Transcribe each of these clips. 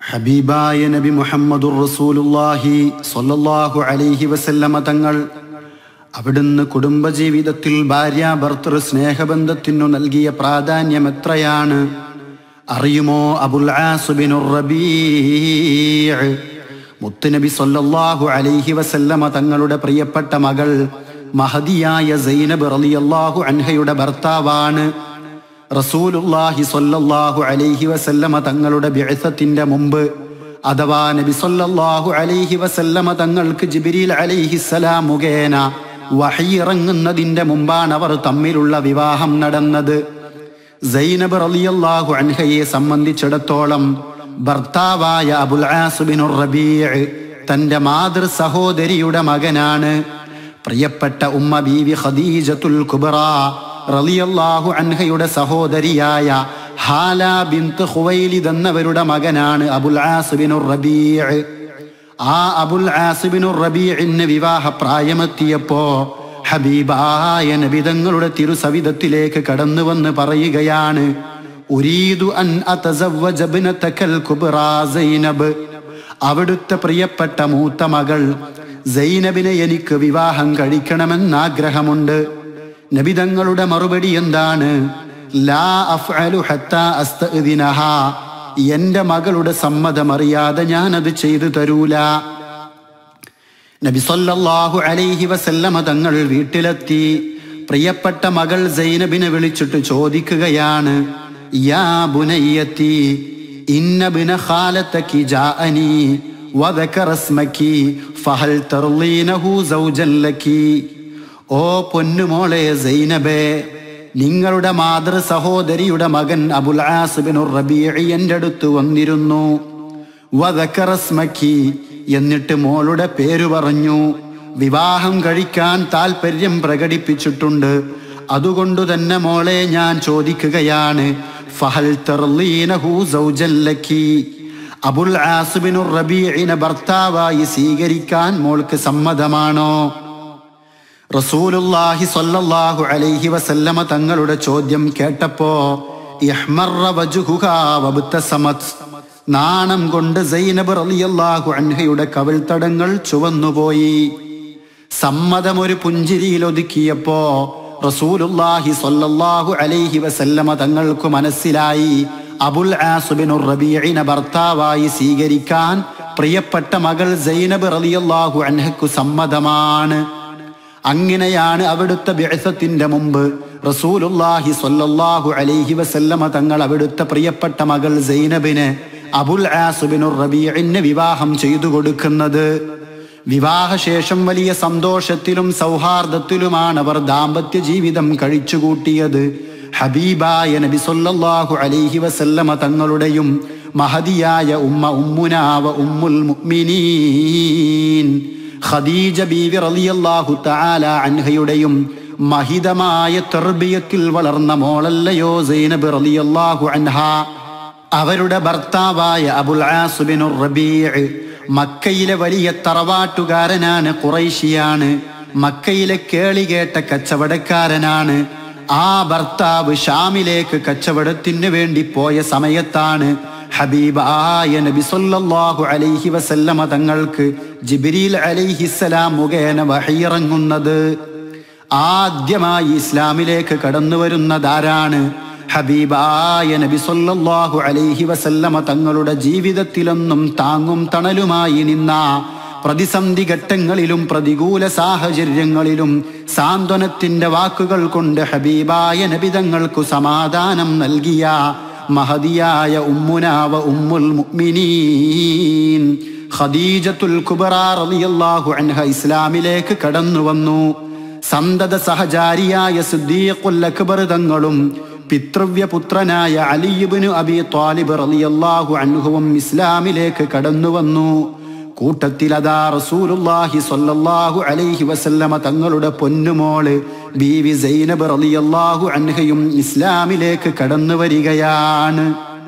ഹബീബായ നബി മുഹമ്മദുർ റസൂലുള്ളാഹി സ്വല്ലല്ലാഹു അലൈഹി വസല്ലമ തങ്ങൾ അവിടുന്ന് കുടുംബജീവിതത്തിൽ ഭാര്യ ഭർത്തൃ സ്നേഹബന്ധത്തിനു നൽകിയ പ്രാധാന്യം എത്രയാണ് അറിയുമോ അബുൽ ആസുബിനുർ റബീഅ് മുത്തുനബി സ്വല്ലല്ലാഹു അലൈഹി വസല്ലമ തങ്ങളുടെ പ്രിയപ്പെട്ട മകൾ മഹദിയായ സൈനബ് റളിയല്ലാഹു അൻഹയുടെ ഭർത്താവാണ് റസൂലുള്ളാഹി സ്വല്ലല്ലാഹു അലൈഹി വസല്ലമ തങ്ങളുടെ ബിഅസത്തിന്റെ മുമ്പ് അഥവാ നബി സ്വല്ലല്ലാഹു അലൈഹി വസല്ലമ തങ്ങൾക്ക് ജിബ്രീൽ അലൈഹിസ്സലാം മുഖേന വഹി ഇറങ്ങുന്നതിന്റെ മുമ്പാണ് അവർ തമ്മിലുള്ള വിവാഹം നടന്നത് സൈനബ് റളിയല്ലാഹു അൻഹയെ സംബന്ധിച്ചിടത്തോളം ഭർത്താവായ അബുൽ ആസുബിനുർ റബീഅ് തന്റെ മാതൃ സഹോദരിയുടെ മകനാണ് പ്രിയപ്പെട്ട ഉമ്മ ബീവി ഖദീജത്തുൽ കുബ്ര റളിയല്ലാഹു അൻഹയുടെ സഹോദരിയായ ഹാല ബിന്ത് ഖുവൈലിദ് എന്നവരുടെ മകനാണ് അബുൽ ആസിബിനുർ റബീഅ് ആ അബുൽ ആസിബിനുർ റബീഇന് വിവാഹ പ്രായമെത്തിയപ്പോ ഹബീബായ നബിതങ്ങളുടെ തിരുസവിധത്തിലേക്ക് കടന്നു വന്ന് പറയുകയാണ് ഉരീദു അൻ അതസവ്വജ ഇബ്നതകൽ കുബ്രാ സൈനബ് അവിടുത്തെ പ്രിയപ്പെട്ട മൂത്ത മകൾ സൈനബിനെ എനിക്ക് വിവാഹം കഴിക്കണമെന്നാഗ്രഹമുണ്ട് നബിതങ്ങളുടെ മറുപടി എന്താണ് ലാ അഫ്അലു ഹത്താ അസ്തഅ്ദിനഹ എന്റെ മകളുടെ സമ്മതമറിയാതെ ഞാൻ അത് ചെയ്തു തരൂല നബി സല്ലല്ലാഹു അലൈഹി വസല്ലമ തങ്ങൾ വീട്ടിലെത്തി പ്രിയപ്പെട്ട മകൾ സൈനബിനെ വിളിച്ചിട്ട് ചോദിക്കുകയാണ് യാ ബുനയ്യത്തി ഇന്ന ബിന ഖാലതകി ജാഅനി വദകറ സ്മകി ഫഹൽ തർളീനഹു സൗജൻ ലകി ഓ പൊന്നുമോളെ സൈനബേ നിങ്ങളുടെ മാതൃ സഹോദരിയുടെ മകൻ അബുൽ ആസിബിനുർ റബീഇ എൻ്റെ അടുത്ത് വന്നിരുന്നു വദകറ സ്മകി എന്നിട്ട് മോളുടെ പേര് പറഞ്ഞു വിവാഹം കഴിക്കാൻ താല്പര്യം പ്രകടിപ്പിച്ചിട്ടുണ്ട് അതുകൊണ്ടു തന്നെ മോളെ ഞാൻ ചോദിക്കുകയാണ് ഫഹൽ തർലീനഹു സൗജൻ ലക്കി അബുൽ ആസിബിനുർ റബീഇനെ ഭർത്താവായി സ്വീകരിക്കാൻ മോൾക്ക് സമ്മതമാണോ റസൂലുള്ളാഹി സ്വല്ലല്ലാഹു അലൈഹി വസല്ലമ തങ്ങളുടെ ചോദ്യം കേട്ടപ്പോ ഇഹ്മറ വജ്ഹുഹാ വബ്തസമത് നാണം കൊണ്ട് സൈനബ് റളിയല്ലാഹു അൻഹയുടെ കവിൾത്തടങ്ങൾ ചുവന്നുപോയി സമ്മതമൊരു പുഞ്ചിരിയിൽ ഒതുക്കിയപ്പോ റസൂലുള്ളാഹി സ്വല്ലല്ലാഹു അലൈഹി വസല്ലമ തങ്ങൾക്ക് മനസ്സിലായി അബുൽ ആസുബിനുർ റബീഇനെ ഭർത്താവായി സ്വീകരിക്കാൻ പ്രിയപ്പെട്ട മകൾ സൈനബ് റളിയല്ലാഹു അൻഹയ്ക്കു സമ്മതമാണ് അങ്ങനെയാണ് അവിടുത്തെ ബിഅസത്തിന്റെ മുമ്പ് റസൂലുള്ളാഹി സ്വല്ലല്ലാഹു അലൈഹി വസല്ലമ തങ്ങൾ അവിടുത്തെ പ്രിയപ്പെട്ട മകൾ സൈനബിന് അബുൽ ആസുബിനുർ റബീഇന് വിവാഹം ചെയ്തു കൊടുക്കുന്നത് വിവാഹശേഷം വലിയ സന്തോഷത്തിലും സൗഹാർദ്ദത്തിലുമാണ് അവർ ദാമ്പത്യ ജീവിതം കഴിച്ചുകൂട്ടിയത് ഹബീബായ നബി സല്ലല്ലാഹു അലൈഹി വസല്ലമ തങ്ങളുടെയും മഹദിയായ ഉമ്മ ഉമ്മുനാവ ഉമ്മുൽ മുഅ്മിനീൻ ഖദീജ ബീവി റളിയല്ലാഹു തആല അൻഹയുടെയും മഹിതമായ തെർബിയത്തിൽ വളർന്ന മോളല്ലയോ സൈനബ് റളിയല്ലാഹു അൻഹ അവരുടെ ഭർത്താവായ അബുൽ ആസുബിനുർ റബീഅ് മക്കയിലെ വലിയ തറവാട്ടുകാരനാണ് ഖുറൈശിയാണ് മക്കയിലെ കേളികേട്ട കച്ചവടക്കാരനാണ് ആ ഭർത്താവ് ഷാമിലേക്ക് കച്ചവടത്തിന് വേണ്ടി പോയ സമയത്താണ് ഹബീബായ നബി സല്ലല്ലാഹു അലൈഹി വസല്ലമ തങ്ങൾക്ക് ജിബ്രീൽ അലൈഹിസ്സലാം മുഖേന വഹിയിറങ്ങുന്നത് ആദ്യമായി ഇസ്ലാമിലേക്ക് കടന്നു വരുന്നതാരാണ് ഹബീബായ നബി സല്ലല്ലാഹു അലൈഹി വസല്ലമ തങ്ങളുടെ ജീവിതത്തിലൊന്നും താങ്ങും തണലുമായി നിന്ന പ്രതിസന്ധി ഘട്ടങ്ങളിലും പ്രതികൂല സാഹചര്യങ്ങളിലും സാന്ത്വനത്തിന്റെ വാക്കുകൾ കൊണ്ട് ഹബീബായ നബി തങ്ങൾക്കു സമാധാനം നൽകിയ മഹദിയായ ഉമ്മുനാവ ഉമ്മുൽ മുഅ്മിനീൻ ഖദീജത്തുൽ കുബറ റളിയല്ലാഹു അൻഹ ഇസ്ലാമിലേക്ക് കടന്നു വന്നു സന്തത സഹചാരിയായ സിദ്ദീഖുൽ അക്ബർ തങ്ങളും പിതൃവ്യപുത്രനായ അലിയുബിനു അബി ത്വാലിബ് റളിയല്ലാഹു അൻഹുവും ഇസ്ലാമിലേക്ക് കടന്നു വന്നു കൂട്ടത്തിൽ അതാ റസൂലുള്ളാഹി സ്വല്ലല്ലാഹു അലൈഹി വസല്ലമ തങ്ങളുടെ പൊന്നുമോള് ബീവി സൈനബ് റളിയല്ലാഹു അൻഹയും ഇസ്ലാമിലേക്ക് കടന്നു വരികയാണ്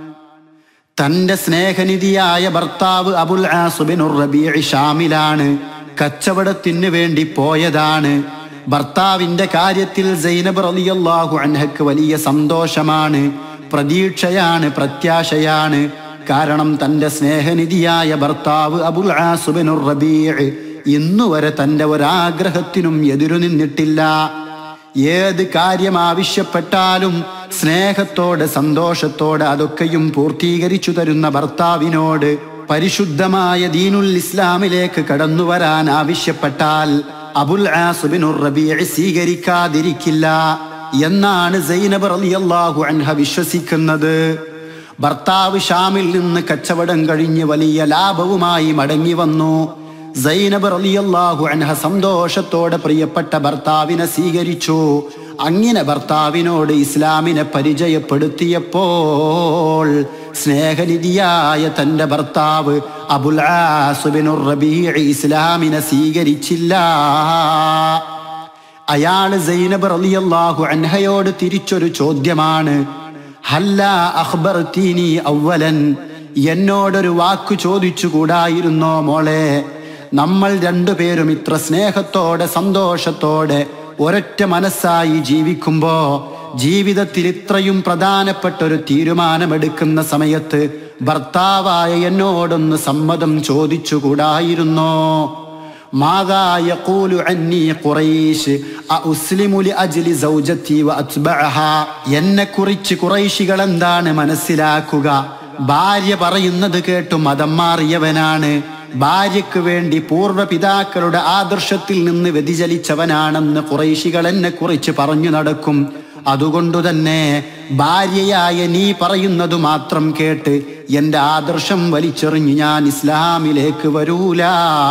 തന്റെ സ്നേഹനിധിയായ ഭർത്താവ് അബുൽ ആസുബിനുർ റബീഇ ഷാമിലാണ് കച്ചവടത്തിന് വേണ്ടി പോയതാണ് ഭർത്താവിന്റെ കാര്യത്തിൽ സൈനബ് റളിയല്ലാഹു അൻഹക്ക് വലിയ സന്തോഷമാണ് പ്രതീക്ഷയാണ് പ്രത്യാശയാണ് കാരണം തന്റെ സ്നേഹനിധിയായ ഭർത്താവ് അബുൽ ആസുബിനുർ റബീഅ് ഇന്നുവരെ തന്റെ ഒരാഗ്രഹത്തിനും എതിരു നിന്നിട്ടില്ല ഏത് കാര്യം ആവശ്യപ്പെട്ടാലും സ്നേഹത്തോടെ സന്തോഷത്തോടെ അതൊക്കെയും പൂർത്തീകരിച്ചു തരുന്ന ഭർത്താവിനോട് പരിശുദ്ധമായ ദീനുൽ ഇസ്ലാമിലേക്ക് കടന്നു വരാൻ ആവശ്യപ്പെട്ടാൽ അബുൽ ആസുബിനുർ റബീഅ് സ്വീകരിക്കാതിരിക്കില്ല എന്നാണ് സൈനബ് റളിയല്ലാഹു അൻഹ വിശ്വസിക്കുന്നത് ഭർത്താവ് ഷാമിൽ നിന്ന് കച്ചവടം കഴിഞ്ഞ് വലിയ ലാഭവുമായി മടങ്ങി വന്നു സൈനബ് റളിയല്ലാഹു അൻഹ സന്തോഷത്തോടെ പ്രിയപ്പെട്ട ഭർത്താവിനെ സ്വീകരിച്ചു അങ്ങനെ ഭർത്താവിനോട് ഇസ്ലാമിനെ പരിചയപ്പെടുത്തിയപ്പോൾ സ്നേഹനിധിയായ തന്റെ ഭർത്താവ് അബുൽ ആസുബിനുർ റബീഅ് ഇസ്ലാമിനെ സ്വീകരിച്ചില്ല അയാള് സൈനബ് റളിയല്ലാഹു അൻഹയോട് തിരിച്ചൊരു ചോദ്യമാണ് ഹല്ല അഖ്ബർതീനി അവലൻ എന്നോടൊരു വാക്കു ചോദിച്ചു കൂടായിരുന്നോ മോളെ നമ്മൾ രണ്ടുപേരും ഇത്ര സ്നേഹത്തോടെ സന്തോഷത്തോടെ ഒരൊറ്റ മനസ്സായി ജീവിക്കുമ്പോ ജീവിതത്തിൽ ഇത്രയും പ്രധാനപ്പെട്ട ഒരു തീരുമാനമെടുക്കുന്ന സമയത്ത് ഭർത്താവായ എന്നോടൊന്ന് സമ്മതം ചോദിച്ചുകൂടായിരുന്നോ മാതാ യഖൂലു അന്നി ഖുറൈശ് അഉസ്ലിമു ലിഅജ്ലി സൗജത്തി വഅത്ബഅഹ എന്നെ കുറിച്ച് ഖുറൈശികൾ എന്താണ് മനസ്സിലാക്കുക ഭാര്യ പറയുന്നത് കേട്ടു മതം മാറിയവനാണ് ഭാര്യയ്ക്ക് വേണ്ടി പൂർവ്വ പിതാക്കളുടെ ആദർശത്തിൽ നിന്ന് വ്യതിചലിച്ചവനാണെന്ന് കുറേശികൾ എന്നെ കുറിച്ച് പറഞ്ഞു നടക്കും അതുകൊണ്ടു തന്നെ ഭാര്യയായ നീ പറയുന്നത് മാത്രം കേട്ട് എന്റെ ആദർശം വലിച്ചെറിഞ്ഞ് ഞാൻ ഇസ്ലാമിലേക്ക് വരൂല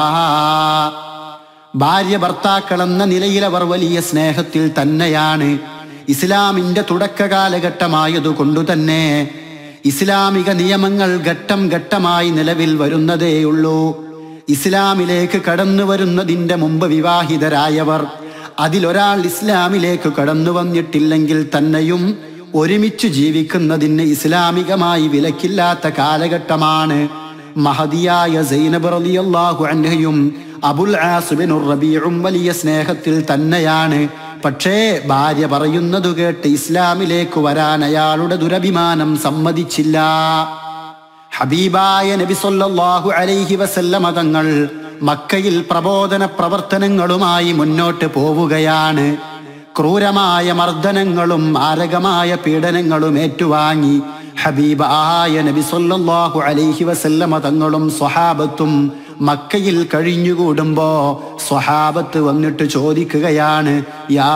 ഭാര്യ ഭർത്താക്കൾ എന്ന നിലയിൽ അവർ വലിയ സ്നേഹത്തിൽ തന്നെയാണ് ഇസ്ലാമിന്റെ തുടക്ക കാലഘട്ടമായതുകൊണ്ടു തന്നെ ഇസ്ലാമിക നിയമങ്ങൾ ഘട്ടം ഘട്ടമായി നിലവിൽ വരുന്നതേയുള്ളൂ ഇസ്ലാമിലേക്ക് കടന്നു വരുന്നതിന്റെ മുമ്പ് വിവാഹിതരായവർ അതിലൊരാൾ ഇസ്ലാമിലേക്ക് കടന്നു വന്നിട്ടില്ലെങ്കിൽ തന്നെയും ഒരുമിച്ച് ജീവിക്കുന്നതിന് ഇസ്ലാമികമായി വിലക്കില്ലാത്ത കാലഘട്ടമാണ് മഹദിയായ സൈനബ് റളിയല്ലാഹു അൻഹയും അബുൽ ആസുബിനുർ റബീഉം വലിയ സ്നേഹത്തിൽ തന്നെയാണ് പക്ഷേ ഭാര്യ പറയുന്നത് കേട്ട് ഇസ്ലാമിലേക്ക് വരാൻ അയാളുടെ ദുരഭിമാനം സമ്മതിച്ചില്ല ഹബീബായ നബി സല്ലല്ലാഹു അലൈഹി വസല്ലമ തങ്ങൾ മക്കയിൽ പ്രബോധന പ്രവർത്തനങ്ങളുമായി മുന്നോട്ട് പോവുകയാണ് ക്രൂരമായ മർദ്ദനങ്ങളും മാരകമായ പീഡനങ്ങളും ഏറ്റുവാങ്ങി ഹബീബായ നബി സല്ലല്ലാഹു അലൈഹി വസല്ലമ തങ്ങളും സ്വഹാബത്തും മക്കയിൽ കഴിഞ്ഞുകൂടുമ്പോ സ്വഹാബത്ത് വന്നിട്ട് ചോദിക്കുകയാണ് യാ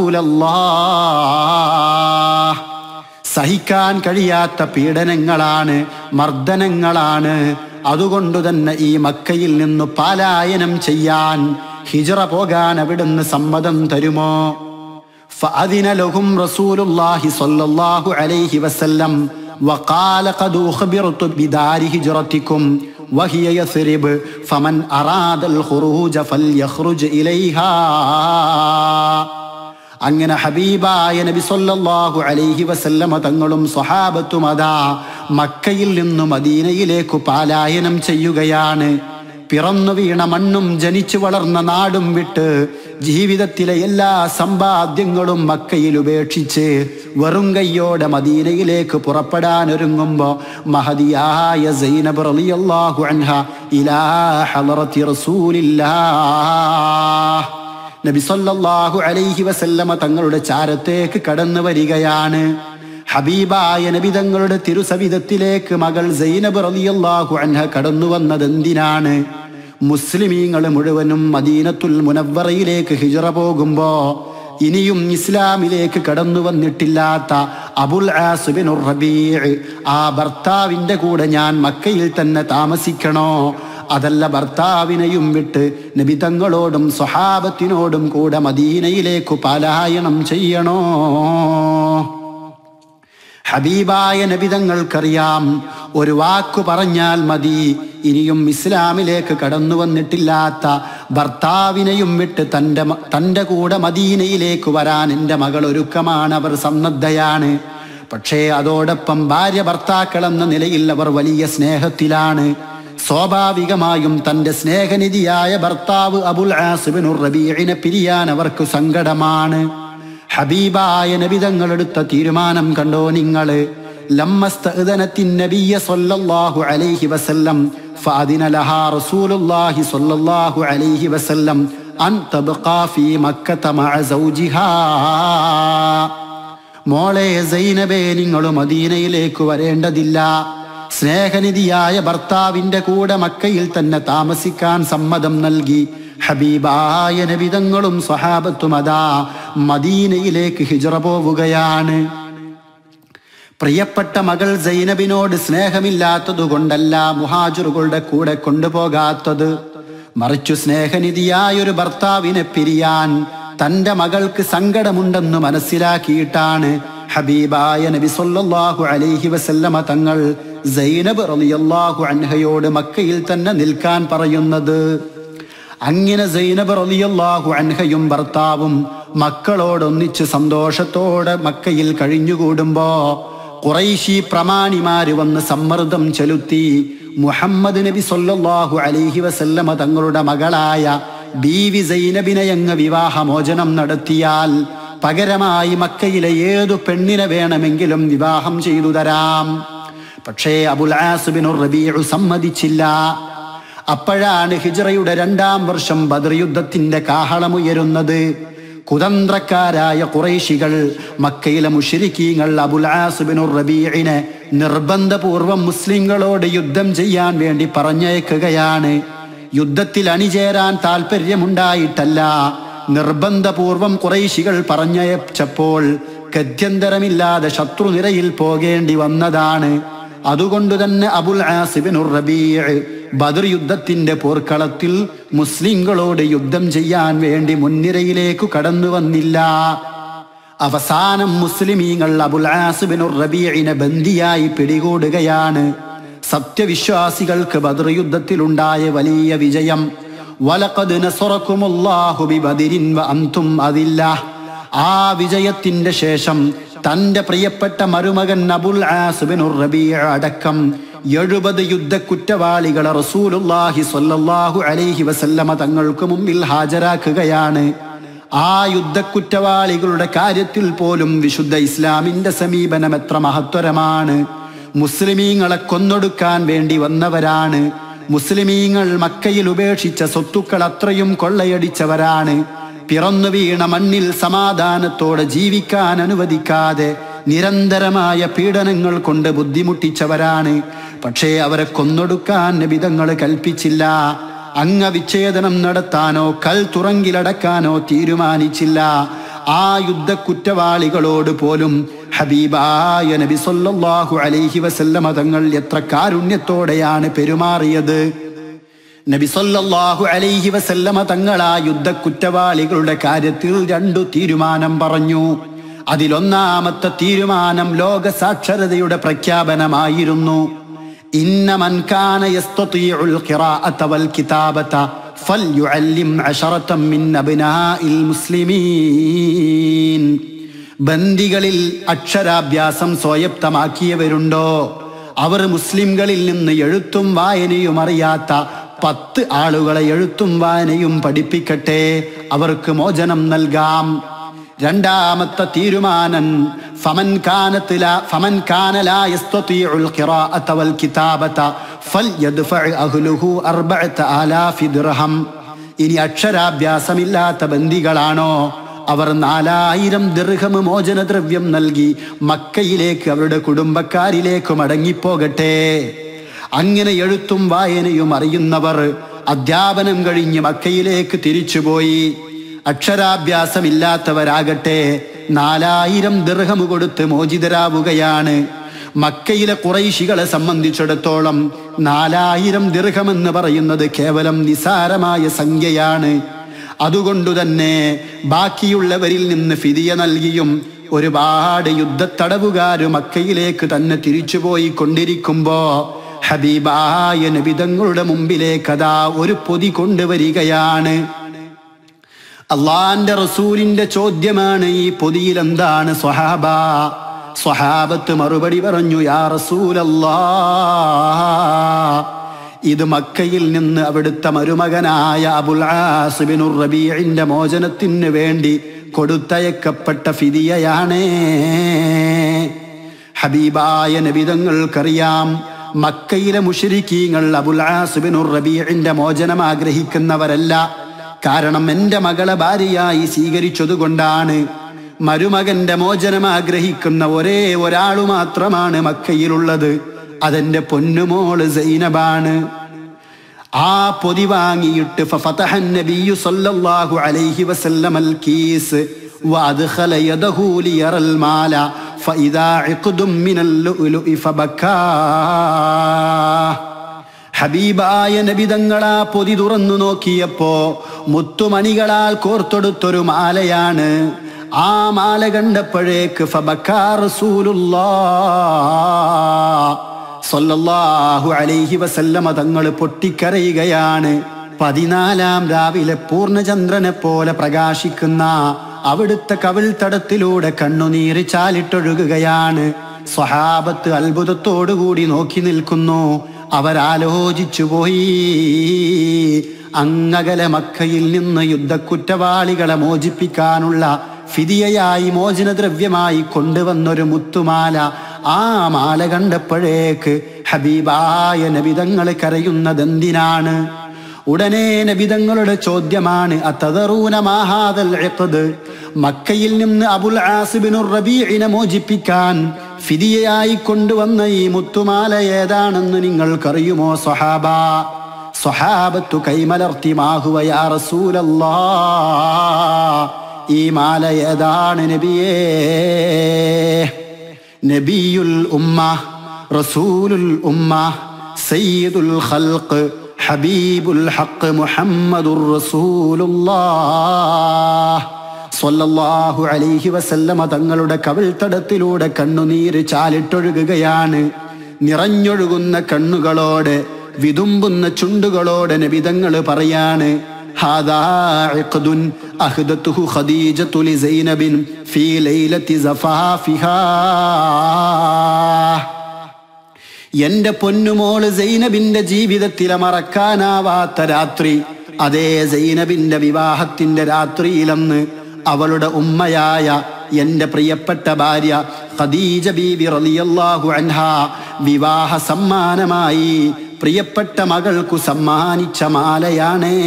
റസൂലല്ലാഹ് സഹിക്കാൻ കഴിയാത്ത പീഡനങ്ങളാണ് മർദ്ദനങ്ങളാണ് അതുകൊണ്ടു തന്നെ ഈ മക്കയിൽ നിന്ന് പലായനം ചെയ്യാൻ ഹിജറ പോകാൻ അവിടുന്ന് സമ്മതം തരുമോ فأذن لهم رسول الله صلى الله عليه وسلم وقال قد أخبرت بدار هجرتكم وهي يثرب فمن أراد الخروج فليخرج إليها അങ്ങനെ ഹബീബായ നബി സല്ലല്ലാഹു അലൈഹി വസല്ലമ തങ്ങളും സ്വഹാബത്തും അതാ മക്കയിൽ നിന്നും മദീനയിലേക്ക് പാലായനം ചെയ്യുകയാണ് പിറന്നു വീണ മണ്ണും ജനിച്ചു വളർന്ന നാടും വിട്ട് ജീവിതത്തിലെ എല്ലാ സമ്പാദ്യങ്ങളും മക്കയിൽ ഉപേക്ഷിച്ച് വെറും കയ്യോടെ മദീനയിലേക്ക് പുറപ്പെടാൻ ഒരുങ്ങുമ്പോ മഹദിയായ സൈനബ് റളിയല്ലാഹു അൻഹ ഇലാ ഹളറത്തി റസൂലില്ലാഹ് നബി സല്ലല്ലാഹു അലൈഹി വസല്ലമ തങ്ങളുടെ ചാരത്തേക്ക് കടന്നു വരികയാണ് ഹബീബായ നബി തങ്ങളുടെ തിരുസവിധത്തിലേക്ക് മകൾ സൈനബ് റളിയല്ലാഹു അൻഹ കടന്നു വന്നത് എന്തിനാണ് മുസ്ലിമീങ്ങൾ മുഴുവനും മദീനത്തുൽ മുനവ്വറയിലേക്ക് ഹിജറ പോകുമ്പോ ഇനിയും ഇസ്ലാമിലേക്ക് കടന്നു വന്നിട്ടില്ലാത്ത അബുൽ ആസുബിനുർ റബീഅ് ആ ഭർത്താവിന്റെ കൂടെ ഞാൻ മക്കയിൽ തന്നെ താമസിക്കണോ അതല്ല ഭർത്താവിനെയും വിട്ട് നബിതങ്ങളോടും സ്വഹാബത്തിനോടും കൂടെ മദീനയിലേക്കു പലായനം ചെയ്യണോ ഹബീബായ നബിതങ്ങൾക്കറിയാം ഒരു വാക്കു പറഞ്ഞാൽ മതി ഇനിയും ഇസ്ലാമിലേക്ക് കടന്നു വന്നിട്ടില്ലാത്ത ഭർത്താവിനെയും വിട്ട് തൻ്റെ മ- തൻ്റെ കൂടെ മദീനയിലേക്ക് വരാൻ എൻ്റെ മകൾ ഒരുക്കമാണ് അവർ സന്നദ്ധയാണ് പക്ഷേ അതോടൊപ്പം ഭാര്യ ഭർത്താക്കൾ എന്ന നിലയിൽ അവർ വലിയ സ്നേഹത്തിലാണ് സ്വാഭാവികമായും തന്റെ സ്നേഹനിധിയായ ഭർത്താവ് അബുൽ ആസിബിനുർ റബീഇനെ പിരിയാൻ അവർക്ക് സങ്കടമാണ് ഹബീബായ നബിതങ്ങളെടുത്ത തീരുമാനം കണ്ടോ നിങ്ങള് لما استأذنت النبي صلى الله عليه وسلم فأذن لها رسول الله صلى الله عليه وسلم أن تبقى في مكة مع زوجها മോളെ സൈനബേ നിങ്ങൾ മദീനയിലേക്ക് വരേണ്ടതില്ല സ്നേഹനിധിയായ ഭർത്താവിന്റെ കൂടെ മക്കയിൽ തന്നെ താമസിക്കാൻ സമ്മതം നൽകി ഹബീബായ നബിതങ്ങളും സ്വഹാബത്തും അതാ മദീനയിലേക്ക് ഹിജറ പോവുകയാണ് പ്രിയപ്പെട്ട മകൾ സൈനബിനോട് സ്നേഹമില്ലാത്തതുകൊണ്ടല്ല മുഹാജുറുകളുടെ കൂടെ കൊണ്ടുപോകാത്തത് മറിച്ചു സ്നേഹനിധിയായ ഒരു ഭർത്താവിനെ പിരിയാൻ തന്റെ മകൾക്ക് സങ്കടമുണ്ടെന്ന് മനസ്സിലാക്കിയിട്ടാണ് ഹബീബായ നബി സല്ലല്ലാഹു അലൈഹി വസല്ലമ തങ്ങൾ സൈനബ് റളിയല്ലാഹു അൻഹയോട് മക്കയിൽ തന്നെ നിൽക്കാൻ പറയുന്നത് അങ്ങനെ സൈനബ് റളിയല്ലാഹു അൻഹയും ഭർത്താവും മക്കളോടൊന്നിച്ച് സന്തോഷത്തോടെ മക്കയിൽ കഴിഞ്ഞുകൂടുമ്പോ കുറൈശി പ്രമാണിമാര് വന്ന് സമ്മർദ്ദം ചെലുത്തി മുഹമ്മദ് നബി സല്ലല്ലാഹു അലൈഹി വസല്ലമ തങ്ങളുടെ മകളായ ബീവി സൈനബിനെ അങ്ങ് വിവാഹമോചനം നടത്തിയാൽ പകരമായി മക്കയിലെ ഏതു പെണ്ണിനെ വേണമെങ്കിലും വിവാഹം ചെയ്തു തരാം പക്ഷേ അബുൽ ആസുബിനുർ റബീഉ സമ്മതിച്ചില്ല അപ്പോഴാണ് ഹിജ്റയുടെ രണ്ടാം വർഷം ബദർ യുദ്ധത്തിന്റെ കാഹളമുയരുന്നത് കുതന്ത്രക്കാരായ കുറേശികൾ മക്കയിലെ മുഷിരിക്കീങ്ങൾ അബുൽ ആസുബിനുർ റബീഇനെ നിർബന്ധപൂർവം മുസ്ലിങ്ങളോട് യുദ്ധം ചെയ്യാൻ വേണ്ടി പറഞ്ഞയക്കുകയാണ് യുദ്ധത്തിൽ അണിചേരാൻ താല്പര്യമുണ്ടായിട്ടല്ല നിർബന്ധപൂർവം കുറേശികൾ പറഞ്ഞയച്ചപ്പോൾ ഗത്യന്തരമില്ലാതെ ശത്രുനിരയിൽ പോകേണ്ടി വന്നതാണ് അതുകൊണ്ട് തന്നെ അബുൽ ആസിബിനുർ റബീഅ് ബദർ യുദ്ധത്തിന്റെ പോർക്കളത്തിൽ മുസ്ലിങ്ങളോട് യുദ്ധം ചെയ്യാൻ വേണ്ടി മുൻനിരയിലേക്ക് കടന്നു വന്നില്ല അവസാനം മുസ്ലിമീങ്ങൾ അബുൽ ആസിബിനുർ റബീഇനെ ബന്ദിയായി പിടികൂടുകയാണ് സത്യവിശ്വാസികൾക്ക് ബദർ യുദ്ധത്തിലുണ്ടായ വലിയ വിജയം വലഖദ് നസറക്കുമുല്ലാഹു ബിബദിരിൻ വ അൻതും അതില്ല ആ വിജയത്തിന്റെ ശേഷം തന്റെ പ്രിയപ്പെട്ട മരുമകൻ അബുൽ ആസുബിനുർ റബീഅ അടക്കം എഴുപത് യുദ്ധ കുറ്റവാളികളെ റസൂലുല്ലാഹി സ്വല്ലല്ലാഹു അലൈഹി വസല്ലമ തങ്ങൾക്ക് മുമ്പിൽ ഹാജരാക്കുകയാണ് ആ യുദ്ധ കുറ്റവാളികളുടെ കാര്യത്തിൽ പോലും വിശുദ്ധ ഇസ്ലാമിന്റെ സമീപനം എത്ര മഹത്വരമാണ് മുസ്ലിമീങ്ങളെ കൊന്നൊടുക്കാൻ വേണ്ടി വന്നവരാണ് മുസ്ലിമീങ്ങൾ മക്കയിൽ ഉപേക്ഷിച്ച സ്വത്തുക്കൾ അത്രയും കൊള്ളയടിച്ചവരാണ് പിറന്നു വീണ മണ്ണിൽ സമാധാനത്തോടെ ജീവിക്കാൻ അനുവദിക്കാതെ നിരന്തരമായ പീഡനങ്ങൾ കൊണ്ട് ബുദ്ധിമുട്ടിച്ചവരാണ് പക്ഷേ അവരെ കൊന്നൊടുക്കാൻ നബിതങ്ങൾ കൽപ്പിച്ചില്ല അംഗവിച്ഛേദനം നടത്താനോ കൽ തുറങ്കിലടക്കാനോ തീരുമാനിച്ചില്ല ആ യുദ്ധ കുറ്റവാളികളോട് പോലും ഹബീബായ നബി സല്ലല്ലാഹു അലൈഹി വസല്ലമ തങ്ങൾ എത്ര കാരുണ്യത്തോടെയാണ് പെരുമാറിയത് നബി സല്ലല്ലാഹു അലൈഹി വസല്ലമ തങ്ങൾ ആ യുദ്ധ കുറ്റവാളികളുടെ കാര്യത്തിൽ രണ്ടു തീരുമാനം പറഞ്ഞു അതിലൊന്നാമത്തെ തീരുമാനം ലോക സാക്ഷരതയുടെ പ്രഖ്യാപനമായിരുന്നു ഇന്ന മൻ കാന യസ്തതീഉൽ ഖിറാഅത വൽ കിതാബത ഫൽയുഅല്ലിം അശറതം മിൻ അബ്നാഇൽ മുസ്ലിമീൻ ബന്ദികളിൽ അക്ഷരാഭ്യാസം സ്വായത്തമാക്കിയവരുണ്ടോ അവർ മുസ്ലിംകളിൽ നിന്ന് എഴുത്തും വായനയും അറിയാത്ത പത്ത് ആളുകളെ എഴുത്തും വായനയും പഠിപ്പിക്കട്ടെ അവർക്ക് മോചനം നൽകാം രണ്ടാമത്തെ തീരുമാനം ഫമൻ കാനത്ത് ലാ ഫമൻ കാന ലാ യസ്തതീഉൽ ഖിറാഅത വൽ കിതാബത ഫൽയദ്ഫഅ അഹ്ലുഹു അർബഅത ആലാഫി ദിർഹം ഇനി അക്ഷരാഭ്യാസമില്ലാത്ത ബന്ദികളാണോ അവർ നാലായിരം ദീർഘം മോചനദ്രവ്യം നൽകി മക്കയിലേക്ക് അവരുടെ കുടുംബക്കാരിലേക്ക് മടങ്ങിപ്പോകട്ടെ അങ്ങനെ എഴുത്തും വായനയും അറിയുന്നവർ അധ്യാപനം കഴിഞ്ഞ് മക്കയിലേക്ക് തിരിച്ചുപോയി അക്ഷരാഭ്യാസമില്ലാത്തവരാകട്ടെ നാലായിരം ദീർഘം കൊടുത്ത് മോചിതരാവുകയാണ് മക്കയിലെ കുറൈശികളെ സംബന്ധിച്ചിടത്തോളം നാലായിരം ദീർഘമെന്ന് പറയുന്നത് കേവലം നിസാരമായ സംഖ്യയാണ് അതുകൊണ്ടു തന്നെ ബാക്കിയുള്ളവരിൽ നിന്ന് ഫിദിയ നൽകിയും ഒരുപാട് യുദ്ധത്തടവുകാര് മക്കയിലേക്ക് തന്നെ തിരിച്ചുപോയി കൊണ്ടിരിക്കുമ്പോ ഹബീബായ നബിതങ്ങളുടെ മുമ്പിലേക്ക് അതാ ഒരു പൊതി കൊണ്ടുവരികയാണ് അള്ളാന്റെ റസൂലിന്റെ ചോദ്യമാണ് ഈ പൊതിയിൽ എന്താണ് സ്വഹാബ സ്വഹാബത്ത് മറുപടി പറഞ്ഞു യാ റസൂലല്ലാ ഇത് മക്കയിൽ നിന്ന് അവിടുത്തെ മരുമകനായ അബുൽ ആസിബിനുർ റബീഇന്റെ മോചനത്തിന് വേണ്ടി കൊടുത്തയക്കപ്പെട്ട ഫിദിയയാണേ ഹബീബായ നബിതങ്ങൾക്കറിയാം മക്കയിലെ മുഷരിക്കീങ്ങൾ അബുൽ ആസുബിനുർ റബീഇന്റെ മോചനം ആഗ്രഹിക്കുന്നവരല്ല കാരണം എന്റെ മകളെ ഭാര്യയായി സ്വീകരിച്ചതുകൊണ്ടാണ് മരുമകന്റെ മോചനം ആഗ്രഹിക്കുന്ന ഒരേ ഒരാളു മാത്രമാണ് മക്കയിലുള്ളത് അതെന്റെ പൊന്നുമോള് സൈനബാണ് ആ പൊതി വാങ്ങിയിട്ട് ഫഫതഹൻ നബിയ്യു സല്ലല്ലാഹു അലൈഹി വസല്ലമൽ കീസ് وأدخل يده ليرى المال فإذا عقد من اللؤلؤ فبكاه ഹബീബായ നബിതങ്ങളാ പൊതി തുറന്നു നോക്കിയപ്പോ മുത്തുമണികളാൽ കോർത്തൊടുത്തൊരു മാലയാണ് ആ മാല കണ്ടപ്പോഴേക്ക് ഫബക്കാ റസൂലുള്ളാഹ് സല്ലല്ലാഹു അലൈഹി വസല്ലമ തങ്ങൾ പൊട്ടിക്കരയുകയാണ് പതിനാലാം രാവിലെ പൂർണ്ണചന്ദ്രനെ പോലെ പ്രകാശിക്കുന്ന അവിടുത്തെ കവിൾത്തടത്തിലൂടെ കണ്ണുനീര് ചാലിട്ടൊഴുകുകയാണ് സ്വഹാബത്ത് അത്ഭുതത്തോടുകൂടി നോക്കി നിൽക്കുന്നു അവരാലോചിച്ചു പോയി അങ്ങകലെ മക്കയിൽ നിന്ന് യുദ്ധക്കുറ്റവാളികളെ മോചിപ്പിക്കാനുള്ള ഫിദിയയായി മോചനദ്രവ്യമായി കൊണ്ടുവന്നൊരു മുത്തുമാല ആ മാല കണ്ടപ്പോഴേക്ക് ഹബീബായ നബിതങ്ങൾ കരയുന്നതെന്തിനാണ് ഉടനെ നബിതങ്ങളുടെ ചോദ്യമാണ് അത്തദറൂന മാഹാദൽ ഇഖ്ദ് മക്കയിൽ നിന്ന് അബുൽ ആസിബിനുർ റബീഇനെ മോചിപ്പിക്കാൻ ഫിദിയയായി കൊണ്ടുവന്ന ഈ മുത്തുമാല ഏതാണെന്ന് നിങ്ങൾക്കറിയുമോ സ്വഹാബ സ്വഹാബത്തു കൈമലർത്തി മാഹുവ യാ റസൂലല്ലാ ഈ മാല ഏതാണ് നബിയേ നബിയുൽ ഉമ്മ റസൂലുൽ ഉമ്മ സയ്യിദുൽ ഖൽഖ് ഹബീബുൽ ഹഖ് മുഹമ്മദുർ റസൂലുള്ളാഹ് സ്വല്ലല്ലാഹു അലൈഹി വസല്ലമ തങ്ങളുടെ കവിൾത്തടത്തിലൂടെ കണ്ണുനീര് ചാലിട്ടൊഴുകുകയാണ് നിറഞ്ഞൊഴുകുന്ന കണ്ണുകളോടെ വിതുമ്പുന്ന ചുണ്ടുകളോടെ നബിതങ്ങൾ പറയാണ് ഹാദാ ഇഖ്ദുൻ അഹ്ദത്തുഹു ഖദീജത്തു ലിസൈനബിൻ ഫീ ലൈലത്തി സഫാഫിഹാ എന്റെ പൊന്നുമോള് സൈനബിന്റെ ജീവിതത്തിലെ മറക്കാനാവാത്ത രാത്രി അതേ സൈനബിന്റെ വിവാഹത്തിന്റെ രാത്രിയിലെന്ന് അവളുടെ ഉമ്മയായ എന്റെ പ്രിയപ്പെട്ട ഭാര്യ ഖദീജ ബീവി റളിയല്ലാഹു അൻഹ വിവാഹ സമ്മാനമായി പ്രിയപ്പെട്ട മകൾക്കു സമ്മാനിച്ച മാലയാണേ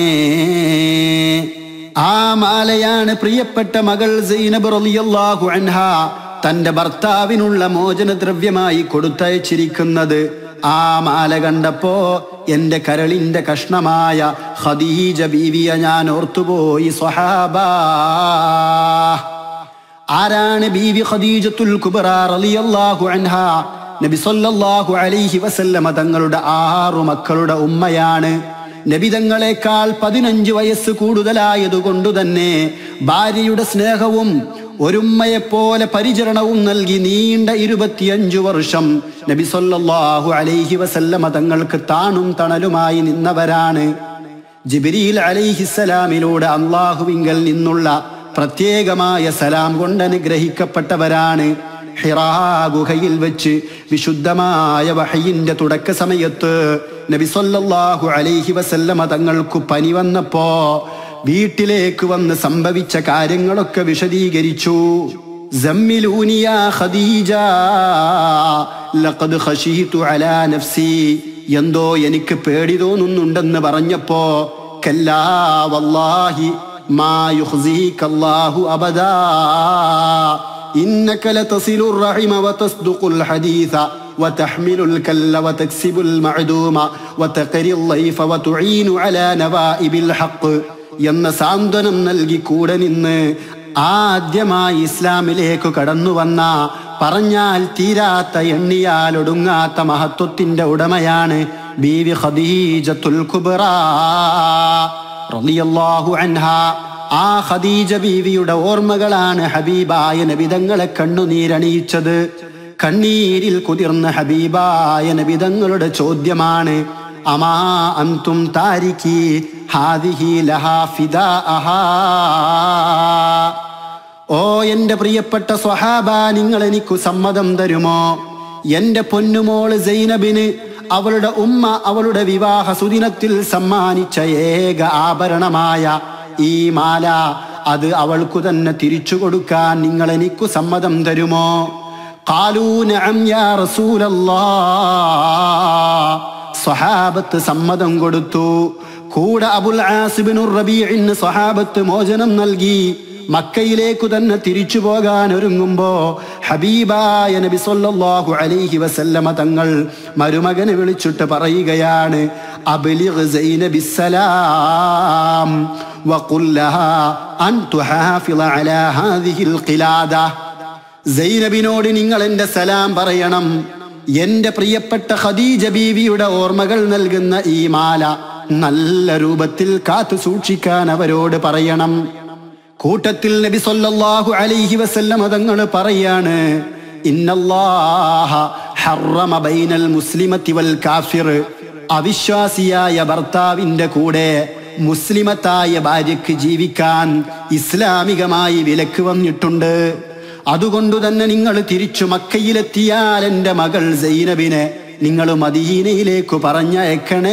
ആ മാലയാണ് പ്രിയപ്പെട്ട മകൾ സൈനബ് റളിയല്ലാഹു അൻഹ തന്റെ ഭർത്താവിനുള്ള മോചനദ്രവ്യമായി കൊടുത്തയച്ചിരിക്കുന്നത് ആ മാല കണ്ടപ്പോ എന്റെ കരളിന്റെ കഷ്ണമായ ഖദീജ ബീവിയ ഞാൻ ഓർത്തുപോയി സ്വഹാബ ആരാണ് ബീവി ഖദീജത്തുൽ കുബറ റളിയല്ലാഹു അൻഹ നബി സല്ലല്ലാഹു അലൈഹി വസല്ലമ തങ്ങളുടെ ആറു മക്കളുടെ ഉമ്മയാണ് നബിതങ്ങളെക്കാൾ പതിനഞ്ച് വയസ്സ് കൂടുതലായതുകൊണ്ടു തന്നെ ഭാര്യയുടെ സ്നേഹവും ഒരുമ്മയെപ്പോലെ പരിചരണവും നൽകി നീണ്ട ഇരുപത്തിയഞ്ചു വർഷം നബി സല്ലല്ലാഹു അലൈഹി വസല്ലമ തങ്ങൾക്ക് താണും തണലുമായി നിന്നവരാണ് ജിബിരിയിൽ അലൈഹിസ്സലാമിലൂടെ അള്ളാഹുവിങ്കൽ നിന്നുള്ള പ്രത്യേകമായ സലാം കൊണ്ട് അനുഗ്രഹിക്കപ്പെട്ടവരാണ് ഹിറാ ഗുഹയിൽ വെച്ച് വിശുദ്ധമായ വഹയിന്റെ തുടക്ക സമയത്ത് നബി സല്ലല്ലാഹു അലൈഹി വസല്ലമ തങ്ങൾക്ക് പനി വന്നപ്പോ വീട്ടിലേക്ക് വന്ന് സംഭവിച്ച കാര്യങ്ങളൊക്കെ വിശദീകരിച്ചു زملوني يا خديجة لقد خشيت على نفسي എന്തോ എനിക്ക് പേടി തോന്നുന്നുണ്ടെന്ന് പറഞ്ഞപ്പോ കല്ലാ വല്ലാഹി മാ യുഖ്സിക അല്ലാഹു അബദാ إنك لتصل الرحم وتصدق الحديث وتحمل الكل وتكسب المعدوم وتقري الضيف وتعين على نوائب الحق എന്ന സാന്ത്വനം നൽകി കൂടെ നിന്ന് ആദ്യമായി ഇസ്ലാമിലേക്ക് കടന്നു വന്ന പറഞ്ഞാൽ തീരാത്ത എണ്ണിയാൽ ഒടുങ്ങാത്ത മഹത്വത്തിന്റെ ഉടമയാണ് ബീവി ഖദീജത്തുൽ കുബ്ര റളിയല്ലാഹു അൻഹ ആ ഖദീജ ബീവിയുടെ ഓർമ്മകളാണ് ഹബീബായ നബിതങ്ങളെ കണ്ണുനീരണിയിച്ചത് കണ്ണീരിൽ കുതിർന്ന ഹബീബായ നബിതങ്ങളുടെ ചോദ്യമാണ് അമാ അന്തും താരിഖി ഹാദിഹി ലഹാ ഫിദാഅഹാ ഓ എന്റെ പ്രിയപ്പെട്ട സ്വഹാബ നിങ്ങൾ എനിക്ക് സമ്മതം തരുമോ എന്റെ പൊന്നുമോള് സൈനബിന് അവളുടെ ഉമ്മ അവളുടെ വിവാഹ സുദിനത്തിൽ സമ്മാനിച്ച ഏക ആഭരണമായ ഈ മാല അത് അവൾക്കു തന്നെ തിരിച്ചു കൊടുക്കാൻ നിങ്ങൾ എനിക്ക് സമ്മതം തരുമോ قالوا نعم يا رسول الله സ്വഹാബത്ത് സമ്മതം കൊടുത്തു കൂടെ അബുൽ ആസിബിനുർ റബീഇന് സ്വഹാബത്ത് മോചനം നൽകി മക്കയിലേക്കു തന്നെ തിരിച്ചു പോകാൻ ഒരുങ്ങുമ്പോ ഹബീബായ നബി സല്ലല്ലാഹു അലൈഹി വസല്ലമ തങ്ങൾ മരുമകനെ വിളിച്ചിട്ട് പറയുകയാണ് അബ്ലിഗ് സൈനബിസ്സലാം വഖുൽ ലഹാ അൻ തുഹാഫിള അലാ ഹാദിഹിൽ ഖിലാദ സൈനബിനോട് നിങ്ങൾ എന്റെ സലാം പറയണം എന്റെ പ്രിയപ്പെട്ട ഖദീജ ബീവിയുടെ ഓർമ്മകൾ നൽകുന്ന ഈ മാല നല്ല രൂപത്തിൽ കാത്തു സൂക്ഷിക്കാൻ അവരോട് പറയണം കൂട്ടത്തിൽ നബി സല്ലല്ലാഹു അലൈഹി വസല്ലം തങ്ങൾ പറയാണ് ഇന്നല്ലാഹ ഹറമ ബൈനൽ മുസ്ലിമത്തി വൽ കാഫിർ അവിശ്വാസിയായ ഭർത്താവിന്റെ കൂടെ മുസ്ലിമത്തായ ഭാര്യയ്ക്ക് ജീവിക്കാൻ ഇസ്ലാമികമായി വിലക്ക് വന്നിട്ടുണ്ട് അതുകൊണ്ടു തന്നെ നിങ്ങൾ തിരിച്ചു മക്കയിലെത്തിയാൽ എൻ്റെ മകൾ സൈനബിനെ നിങ്ങൾ മദീനയിലേക്ക് പറഞ്ഞയക്കണേ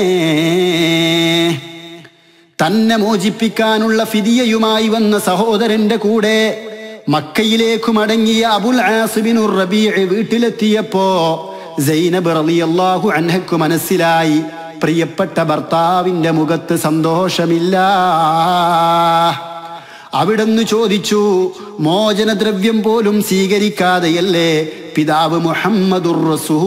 തന്നെ മോചിപ്പിക്കാനുള്ള ഫിദിയയുമായി വന്ന സഹോദരന്റെ കൂടെ മക്കയിലേക്ക് മടങ്ങിയ അബുൽ ആസിബിനുർ റബീഅ് വീട്ടിലെത്തിയപ്പോ സൈനബ് റളിയല്ലാഹു അൻഹക്ക് മനസ്സിലായി പ്രിയപ്പെട്ട ഭർത്താവിന്റെ മുഖത്ത് സന്തോഷമില്ല അവിടുന്ന് ചോദിച്ചു മോചനദ്രവ്യം പോലും സ്വീകരിക്കാതെയല്ലേ പിതാവ് മുഹമ്മദുർ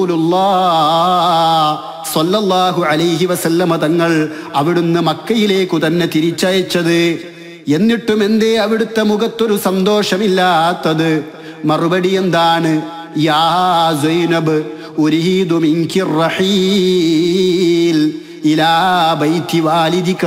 റസൂലുള്ളാഹു അലൈഹി വസല്ലമ തങ്ങൾ അവിടുന്ന് മക്കയിലേക്കു തന്നെ തിരിച്ചയച്ചത് എന്നിട്ടും എന്തേ അവിടുത്തെ മുഖത്തൊരു സന്തോഷമില്ലാത്തത് മറുപടി എന്താണ് യാ സൈനബ് ഉരീദു മിൻകിർ റഹീൽ ഇലാ ബൈത്തി വാലിദിക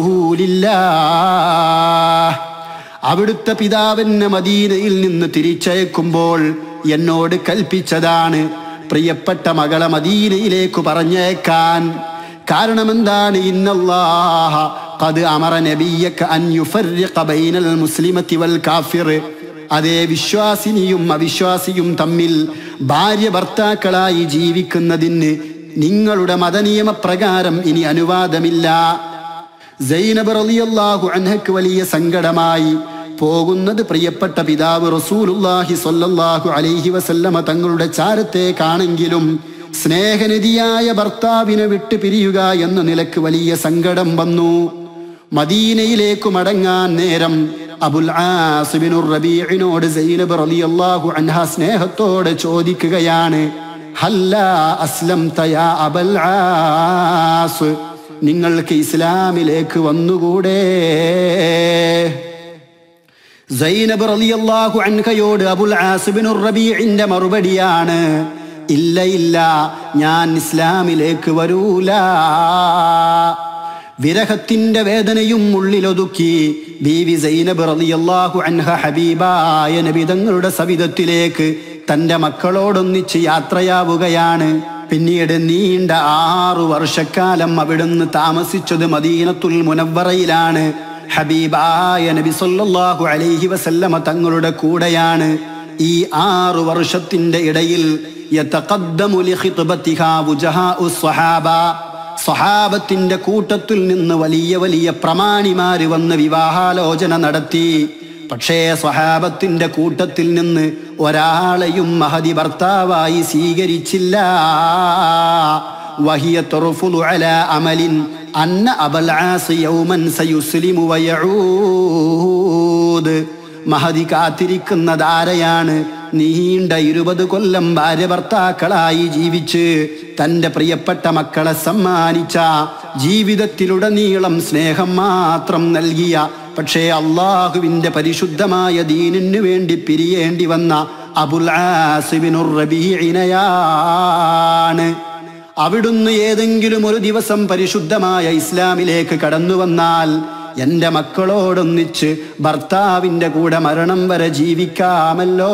റസൂലില്ലാഹ് അവിടുത്തെ പിതാവിനെ മദീനയിൽ നിന്ന് തിരിച്ചയക്കുമ്പോൾ എന്നോട് കൽപ്പിച്ചതാണ് പ്രിയപ്പെട്ട മകളെ മദീനയിലേക്ക് പറഞ്ഞേക്കാൻ കാരണം എന്താണ് ഇന്നല്ലാഹ ഖദ് അമറ നബിയക അൻ യുഫർരിഖ ബൈനൽ മുസ്ലിമത്തി വൽ കാഫിർ അതേ വിശ്വാസിനിയും അവിശ്വാസിയും തമ്മിൽ ഭാര്യ ഭർത്താക്കളായി ജീവിക്കുന്നതിന് നിങ്ങളുടെ മതനിയമപ്രകാരം ഇനി അനുവാദമില്ല സൈനബ് റളിയല്ലാഹു അൻഹക്ക് വലിയ സങ്കടമായി പോകുന്നത് പ്രിയപ്പെട്ട പിതാവ് റസൂലുള്ളാഹി സ്വല്ലല്ലാഹു അലൈഹി വസല്ലമ തങ്ങളുടെ ചാരത്തേക്കാണെങ്കിലും സ്നേഹനിധിയായ ഭർത്താവിനെ വിട്ടു പിരിയുക എന്ന നിലക്ക് വലിയ സങ്കടം വന്നു മദീനയിലേക്ക് മടങ്ങാൻ നേരം അബുൽ ആസിബിനുർ റബീഇനോട് സൈനബ് റളിയല്ലാഹു അൻഹ സ്നേഹത്തോടെ ചോദിക്കുകയാണ് ഹല്ല അസ്ലം തയാ അബൽ ആസ് നിങ്ങൾക്ക് ഇസ്ലാമിലേക്ക് വന്നുകൂടെ സൈനബ് റളിയല്ലാഹു അൻഹയോട് അബുൽ ആസിബിനുർ റബീഇന്റെ മറുപടിയാണ് ഇല്ല ഇല്ല ഞാൻ ഇസ്ലാമിലേക്ക് വരൂല വിരഹത്തിന്റെ വേദനയും ഉള്ളിലൊതുക്കി ബീവി സൈനബ് റളിയല്ലാഹു അൻഹ ഹബീബായ നബിതങ്ങളുടെ സവിധത്തിലേക്ക് തന്റെ മക്കളോടൊന്നിച്ച് യാത്രയാവുകയാണ് പിന്നീട് നീണ്ട ആറു വർഷക്കാലം അവിടുന്ന് താമസിച്ചത് മദീനത്തുൽ മുനവ്വറയിലാണ് ഹബീബായ നബി സല്ലല്ലാഹു അലൈഹി വസല്ലമ തങ്ങളുടെ കൂടെയാണ് ഈ ആറു വർഷത്തിന്റെ ഇടയിൽ യതഖദ്ദമു ലിഖിത്ബതിഹാ വുജഹാഉ സ്വഹാബ സ്വഹാബത്തിന്റെ കൂട്ടത്തിൽ നിന്ന് വലിയ വലിയ പ്രമാണിമാര് വന്ന് വിവാഹാലോചന നടത്തി പക്ഷേ സ്വഹാബത്തിന്റെ കൂട്ടത്തിൽ നിന്ന് ഒരാളെയും മഹതി ഭർത്താവായി സ്വീകരിച്ചില്ല വഹിയ തുറഫുലു അല അമലിൻ അന്ന അബൽ ആസ് യൗമൻ സയുസ്ലിമു വയഊദ് മഹതി കാത്തിരിക്കുന്നതാരെയാണ് നീണ്ട ഇരുപത് കൊല്ലം ഭാര്യ ഭർത്താക്കളായി ജീവിച്ച് തന്റെ പ്രിയപ്പെട്ട മക്കളെ സമ്മാനിച്ച ജീവിതത്തിലുടനീളം സ്നേഹം മാത്രം നൽകിയ പക്ഷേ അള്ളാഹുവിന്റെ പരിശുദ്ധമായ ദീനിനു വേണ്ടി പിരിയേണ്ടി വന്ന അബുൽ ആസിബിനുർ റബീഇനയാണ് അവിടുന്ന് ഏതെങ്കിലും ഒരു ദിവസം പരിശുദ്ധമായ ഇസ്ലാമിലേക്ക് കടന്നു വന്നാൽ എന്റെ മക്കളോടൊന്നിച്ച് ഭർത്താവിന്റെ കൂടെ മരണം വരെ ജീവിക്കാമല്ലോ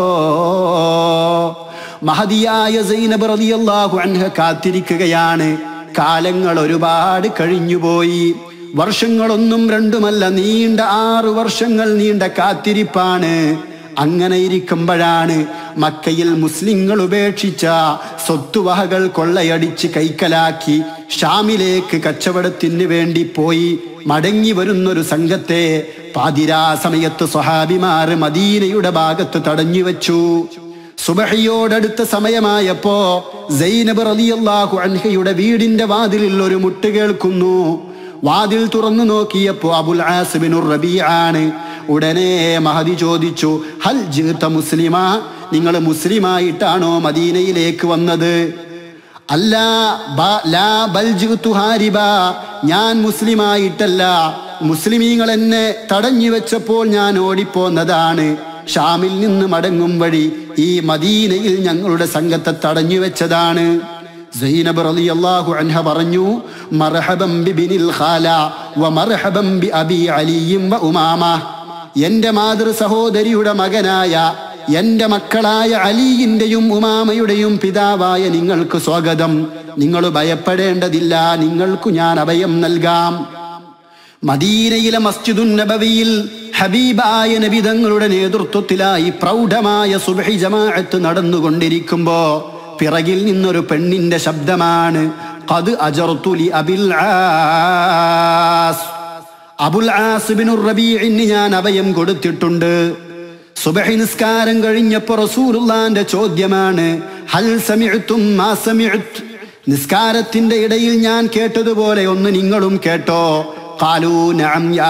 മഹതിയായ സൈനബ് റളിയല്ലാഹു അൻഹ കാത്തിരിക്കുകയാണ് കാലങ്ങൾ ഒരുപാട് കഴിഞ്ഞുപോയി വർഷങ്ങളൊന്നും രണ്ടുമല്ല നീണ്ട ആറു വർഷങ്ങൾ നീണ്ട കാത്തിരിപ്പാണ് അങ്ങനെ ഇരിക്കുമ്പോഴാണ് മക്കയിൽ മുസ്ലിങ്ങൾ ഉപേക്ഷിച്ച സ്വത്തുവകകൾ കൊള്ളയടിച്ച് കൈക്കലാക്കി ഷാമിലേക്ക് കച്ചവടത്തിന് വേണ്ടി പോയി മടങ്ങി വരുന്നൊരു സംഘത്തെ പാതിരാ സമയത്ത് സ്വഹാബിമാർ മദീനയുടെ ഭാഗത്ത് തടഞ്ഞു വെച്ചു സുബഹിയോടടുത്ത സമയമായപ്പോ സൈനബ് റളിയല്ലാഹു അൻഹയുടെ വീടിന്റെ വാതിലിൽ ഒരു മുട്ട് കേൾക്കുന്നു വാതിൽ തുറന്നു നോക്കിയപ്പോ അബുൽ ആസിബിനുർ റബീആണ് ഉടനെ മഹദി ചോദിച്ചു ഹൽ ജീത്ത മുസ്ലിമ നിങ്ങൾ മുസ്ലിമായിട്ടാണോ മദീനയിലേക്ക് വന്നത് അല്ല ബ- ലാ ബൽ ജിഅ്തു ഹാരിബ. ഞാൻ മുസ്ലിമായിട്ടല്ല മുസ്ലിമീങ്ങൾ എന്നെ തടഞ്ഞു വെച്ചപ്പോൾ ഞാൻ ഓടിപ്പോന്നതാണ് ഷാമിൽ നിന്ന് മടങ്ങും വഴി ഈ മദീനയിൽ ഞങ്ങളുടെ സംഘത്തെ തടഞ്ഞു വെച്ചതാണ് സൈനബ് റളിയല്ലാഹു അൻഹ പറഞ്ഞു മർഹബം ബിബിനിൽ ഖാല വ മർഹബം ബി അബി അലിയും വ ഉമാമ എന്റെ മാതൃ സഹോദരിയുടെ മകനായ എന്റെ മക്കളായ അലിയിന്റെയും ഉമാമയുടെയും പിതാവായ നിങ്ങൾക്ക് സ്വാഗതം നിങ്ങൾ ഭയപ്പെടേണ്ടതില്ല നിങ്ങൾക്കു ഞാൻ അഭയം നൽകാം മദീനയിലെ മസ്ജിദുൻ നബവിയിൽ ഹബീബായ നബിതങ്ങളുടെ നേതൃത്വത്തിലായി പ്രൗഢമായ സുബഹി ജമാഅത്ത് നടന്നുകൊണ്ടിരിക്കുമ്പോ പിറകിൽ നിന്നൊരു പെണ്ണിന്റെ ശബ്ദമാണ് ഖദ് അജർതുലി അബിൽ ആസ് അബുൽ ആസിബിനുർ റബീഇന് ഞാൻ അഭയം കൊടുത്തിട്ടുണ്ട് സുബഹി നിസ്കാരം കഴിഞ്ഞപ്പോ റസൂലുള്ളാന്റെ ചോദ്യമാണ് ഹൽ സമിഅ്തും മാ സമിഅ്ത് നിസ്കാരത്തിന്റെ ഇടയിൽ ഞാൻ കേട്ടതുപോലെ ഒന്ന് നിങ്ങളും കേട്ടോ ഖാലൂ നഅം യാ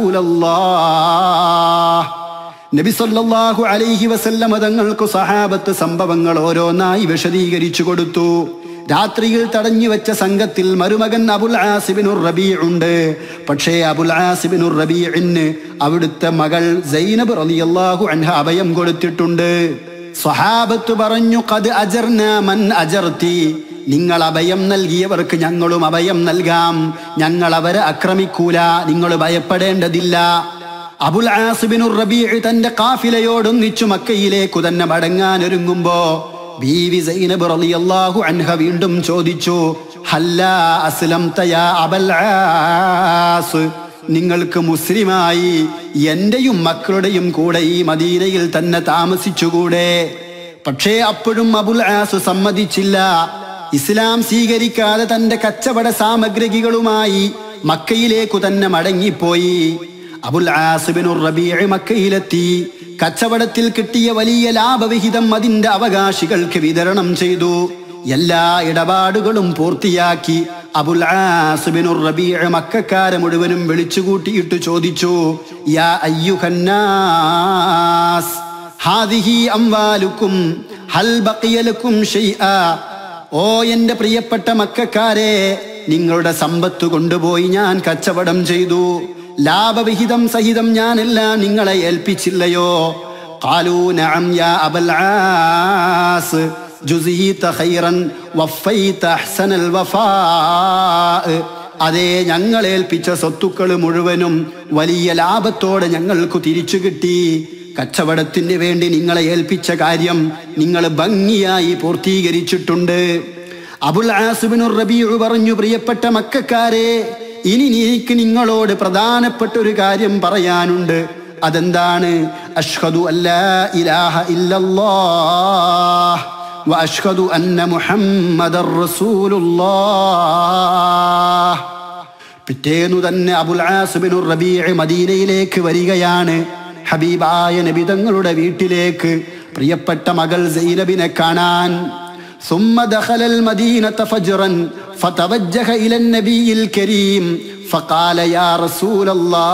റസൂലല്ലാഹ് നബി സല്ലല്ലാഹു അലൈഹി വസല്ലമ തങ്ങൾക്ക് സഹാബത്ത് സംഭവങ്ങൾ ഓരോന്നായി വിശദീകരിച്ചു കൊടുത്തു രാത്രിയിൽ തടഞ്ഞു വെച്ച സംഘത്തിൽ മരുമകൻ അബുൽ ആസിബിനുർ റബീ ഉണ്ട് പക്ഷേ അബുൽ ആസിബിനുർ റബീഇന് അവിടുത്തെ മകൾ സൈനബ് റളിയല്ലാഹു അൻഹ അഭയം കൊടുത്തിട്ടുണ്ട് സ്വഹാബത്ത് പറഞ്ഞു കത് അജർന മൻ അജർത്തി നിങ്ങൾ അഭയം നൽകിയവർക്ക് ഞങ്ങളും അഭയം നൽകാം ഞങ്ങൾ അവരെ ആക്രമിക്കൂല നിങ്ങൾ ഭയപ്പെടേണ്ടതില്ല അബുൽ ആസിബിനുർ റബീഅ് തന്റെ കാഫിലയോടൊന്നിച്ചു മക്കയിലേക്കു തന്നെ മടങ്ങാൻ ഒരുങ്ങുമ്പോ ബീവി സൈനബ് റളിയല്ലാഹു അൻഹ വീണ്ടും ചോദിച്ചു ഹല്ലാ അസ്ലംത യാ അബൽ ആസ് നിങ്ങൾക്ക് മുസ്ലിമായി എന്റെയും മക്കളുടെയും കൂടെ ഈ മദീനയിൽ തന്നെ താമസിച്ചുകൂടെ പക്ഷേ അപ്പോഴും അബുൽ ആസ് സമ്മതിച്ചില്ല ഇസ്ലാം സ്വീകരിക്കാതെ തന്റെ കച്ചവട സാമഗ്രികളുമായി മക്കയിലേക്കു തന്നെ മടങ്ങിപ്പോയി അബുൽ ആസിബിനുർ റബീഅ് മക്കയിലെത്തി കച്ചവടത്തിൽ കിട്ടിയ വലിയ ലാഭവിഹിതം അതിന്റെ അവകാശികൾക്ക് വിതരണം ചെയ്തു എല്ലാ ഇടപാടുകളും പൂർത്തിയാക്കി അബുൽ ആസിബിനുർ റബീഅ് മക്കാരെ മുഴുവനും വിളിച്ചുകൂട്ടിയിട്ട് ചോദിച്ചു യാ അയ്യുഹന്നാസ് ഹാദിഹി അംവാലുക്കും ഹൽ ബഖിയ ലക്കും ഷൈആ ഓ എന്റെ പ്രിയപ്പെട്ട മക്കാരെ നിങ്ങളുടെ സമ്പത്ത് കൊണ്ടുപോയി ഞാൻ കച്ചവടം ചെയ്തു ലാഭവിഹിതം സഹിതം ഞാനെല്ലാം നിങ്ങളെ ഏൽപ്പിച്ചില്ലയോ قالوا نعم يا أبا العاص جزيت خيرا وفيت أحسن الوفاء അതെ ഞങ്ങൾ ഏൽപ്പിച്ച സ്വത്തുക്കൾ മുഴുവനും വലിയ ലാഭത്തോടെ ഞങ്ങൾക്ക് തിരിച്ചു കിട്ടി കച്ചവടത്തിന് വേണ്ടി നിങ്ങളെ ഏൽപ്പിച്ച കാര്യം നിങ്ങൾ ഭംഗിയായി പൂർത്തീകരിച്ചിട്ടുണ്ട് അബുൽ ആസുബിനുർ റബീഉ പറഞ്ഞു പ്രിയപ്പെട്ട മക്കാരെ ഇനി എനിക്ക് നിങ്ങളോട് പ്രധാനപ്പെട്ട ഒരു കാര്യം പറയാനുണ്ട് അതെന്താണ് അഷ്ഹദു അല്ലാ ഇലാഹ ഇല്ലല്ലാഹ് വ അഷ്ഹദു അന്ന മുഹമ്മദർ റസൂലുള്ളാഹ് പിറ്റേന്നു തന്നെ അബുൽ ആസുബിനുർ റബീഅ് മദീനയിലേക്ക് വരികയാണ് ഹബീബായ നബി തങ്ങളുടെ വീട്ടിലേക്ക് പ്രിയപ്പെട്ട മകൾ സൈനബിനെ കാണാൻ ثم دخل المدينة فجرا فتوجه إلى النبي الكريم فقال يا رسول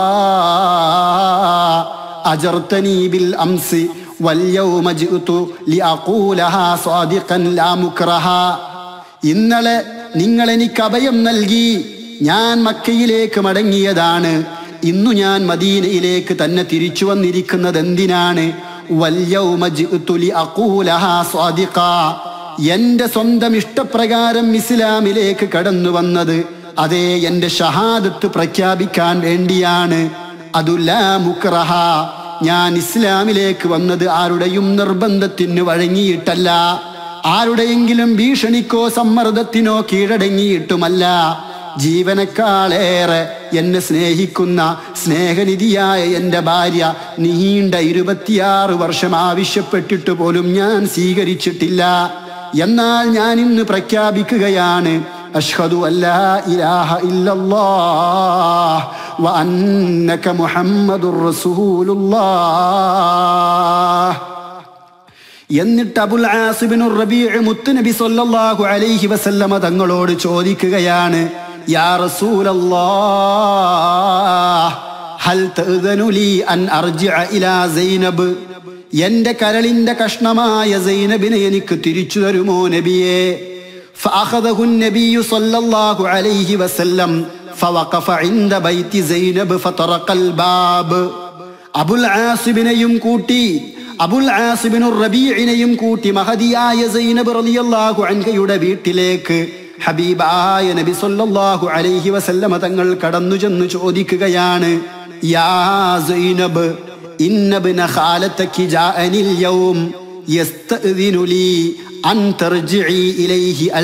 الله أجرتني بالأمس واليوم جئت لأقولها صادقا لا مكرها ഇന്നലെ നിങ്ങൾ എനിക്ക് അഭയം നൽകി ഞാൻ മക്കയിലേക്ക് മടങ്ങിയതാണ് ഇന്നു ഞാൻ മദീനയിലേക്ക് തന്നെ തിരിച്ചു വന്നിരിക്കുന്നത് എന്തിനാണ് വല്യൗമ ജിഅ്തു ലിഅഖൂലഹാ സ്വാദിഖാ. എന്റെ സ്വന്തം ഇഷ്ടപ്രകാരം ഇസ്ലാമിലേക്ക് കടന്നു വന്നത് അതേ എന്റെ ഷഹാദത്ത് പ്രഖ്യാപിക്കാൻ വേണ്ടിയാണ് അതുലാ മുക്രഹ ഞാൻ ഇസ്ലാമിലേക്ക് വന്നത് ആരുടെയും നിർബന്ധത്തിന് വഴങ്ങിയിട്ടല്ല ആരുടെയെങ്കിലും ഭീഷണിക്കോ സമ്മർദ്ദത്തിനോ കീഴടങ്ങിയിട്ടുമല്ല ജീവനക്കാളേറെ എന്നെ സ്നേഹിക്കുന്ന സ്നേഹനിധിയായ എൻ്റെ ഭാര്യ നീണ്ട ഇരുപത്തിയാറ് വർഷം ആവശ്യപ്പെട്ടിട്ട് പോലും ഞാൻ സ്വീകരിച്ചിട്ടില്ല എന്നാൽ ഞാൻ ഇന്ന് പ്രഖ്യാപിക്കുകയാണ് അഷ്ഹദു അല്ലാ ഇലാഹ ഇല്ലല്ലാഹ് വ അന്നക മുഹമ്മദുർ റസൂലുള്ളാഹ് എന്നിട്ട് അബുൽ ആസിബിനു റബീഅ് മുത്തുനബി സല്ലല്ലാഹു അലൈഹി വസല്ലമ തങ്ങളോട് ചോദിക്കുകയാണ് യാ റസൂലല്ലാഹ് ഹൽ തഅ്ദനു ലീ അൻ അർജിഅ ഇലാ സൈനബ് എന്റെ കരളിന്റെ കഷ്ണമായ സൈനബിനെ എനിക്ക് തിരിച്ചു തരുമോ നബിയേ فأخذه النبي صلى الله عليه وسلم فوقف عند بيت زينب فطرق الباب അബുൽ ആസിബിനെയും കൂട്ടി അബുൽ ആസിബിനു റബീഇനെയും കൂട്ടി മഹദിയായ സൈനബ് റളിയല്ലാഹു അൻഹയുടെ വീട്ടിലേക്ക് ഹബീബായ നബി സല്ലല്ലാഹു അലൈഹി വസല്ലമ തങ്ങൾ കടന്നു ചെന്ന് ചോദിക്കുകയാണ് യാ സൈനബ് ഇന്നബ്ന ഖാലതകി ജാഅനിൽ യൗം യസ്തഅ്ദിനു ലീ അൻ തർജിഇ ഇലൈഹി അൽ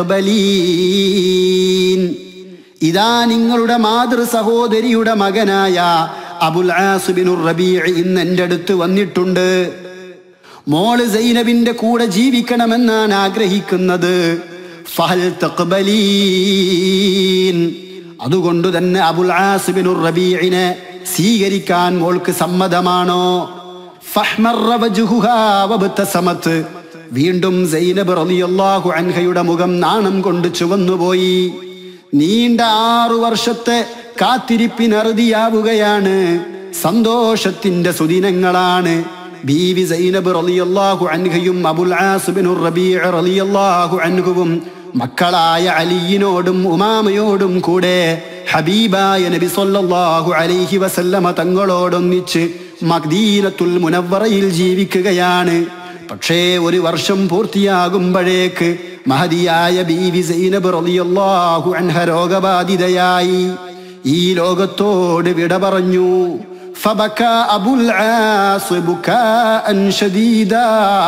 തഖ്ബലീൻ ഇതാ നിങ്ങളുടെ മാതൃ സഹോദരിയുടെ മകനായ അബുൽ ആസുബിനുർ റബീഅ് ഇന്ന് എൻ്റെ അടുത്ത് വന്നിട്ടുണ്ട് മോള് സൈനബിന്റെ കൂടെ ജീവിക്കണമെന്നാണ് ആഗ്രഹിക്കുന്നത് ഫഹൽ തഖ്ബലീൻ അതുകൊണ്ട് തന്നെ അബുൽ ആസിബിനുർ റബീഇനെ സ്വീകരിക്കാൻ മോൾക്ക് സമ്മതമാണോ ഫഹ്മറ വജ്ഹുഹാ വബ്തസമത് വീണ്ടും സൈനബ് റളിയല്ലാഹു അൻഹയുടെ മുഖം നാണം കൊണ്ട് ചുവന്നുപോയി നീണ്ട ആറു വർഷത്തെ കാത്തിരിപ്പിനറുതിയാവുകയാണ് സന്തോഷത്തിന്റെ സുദിനങ്ങളാണ് ബീവി സൈനബ് റളിയല്ലാഹു അൻഹയും അബുൽ ആസിബിനുർ റബീഅ റളിയല്ലാഹു അൻഹുവും മക്കളായ അലിയിനോടും ഉമാമയോടും കൂടെ ഹബീബായ നബി സല്ലല്ലാഹു അലൈഹി വസല്ലമ തങ്ങളോടൊന്നിച്ച് മദീനത്തുൽ മുനവ്വറയിൽ ജീവിക്കുകയാണ് പക്ഷേ ഒരു വർഷം പൂർത്തിയാകുമ്പോഴേക്ക് മഹതിയായ ബീവി സൈനബ് റളിയല്ലാഹു അൻഹ രോഗബാധിതയായി ഈ ലോകത്തോട് വിട പറഞ്ഞു فبكى أبو العاص بكاء شديدا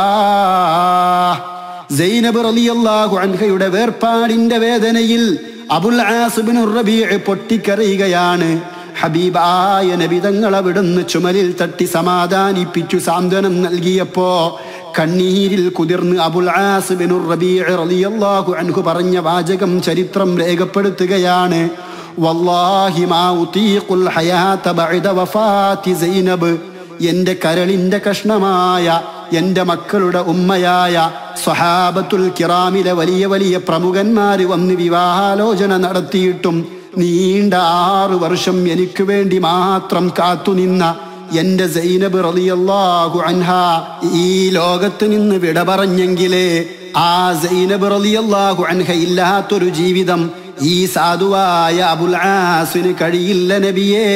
സൈനബ് റളിയല്ലാഹു അൻഹയുടെ വേർപാടിന്റെ വേദനയിൽ അബുൽ ആസിബിൻ റബീഅ് പൊട്ടിക്കരയുകയാണ് ഹബീബായ നബി തങ്ങൾ അവിടുന്ന് ചുമലിൽ തട്ടി സമാധാനിപ്പിച്ചു സാന്ത്വനം നൽകിയപ്പോ കണ്ണീരിൽ കുതിർന്ന് അബുൽ ആസിബിൻ റബീഅ് റളിയല്ലാഹു അൻഹു പറഞ്ഞ വാചകം ചരിത്രം രേഖപ്പെടുത്തുകയാണ് വല്ലാഹി മാ ഉതീഖുൽ ഹയാത ബഅദ വഫാത്തി സൈനബ് എന്റെ കരളിന്റെ കഷ്ണമായ എന്റെ മക്കളുടെ ഉമ്മയായ സ്വഹാബത്തുൽ കിറാമിലെ വലിയ വലിയ പ്രമുഖന്മാര് വന്ന് വിവാഹാലോചന നടത്തിയിട്ടും നീണ്ട ആറു വർഷം എനിക്ക് വേണ്ടി മാത്രം കാത്തുനിന്ന എന്റെ സൈനബ് റളിയല്ലാഹു അൻഹ ഈ ലോകത്ത് നിന്ന് വിട പറഞ്ഞെങ്കിലേ ആ സൈനബ് റളിയല്ലാഹു അൻഹ ഇല്ലാത്തൊരു ജീവിതം ഈ സാധുവായ അബുൽ ആസിന് കഴിയില്ല നബിയേ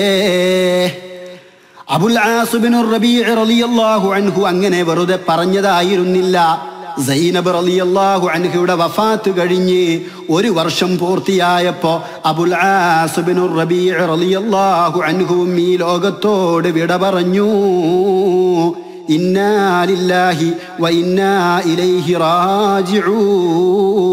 അബുൽ ആസുബിനു റബീഅ് റളിയല്ലാഹു അൻഹു അങ്ങനെ വെറുതെ പറഞ്ഞതായിരുന്നില്ല സൈനബ് റളിയല്ലാഹു അൻഹയുടെ വഫാത്ത് കഴിഞ്ഞ് ഒരു വർഷം പൂർത്തിയായപ്പോ അബുൽ ആസുബിനു റബീഅ് റളിയല്ലാഹു അൻഹുവും ഈ ലോകത്തോട് വിട പറഞ്ഞു ഇന്നാ ലില്ലാഹി വ ഇന്നാ ഇലൈഹി റാജിഊൻ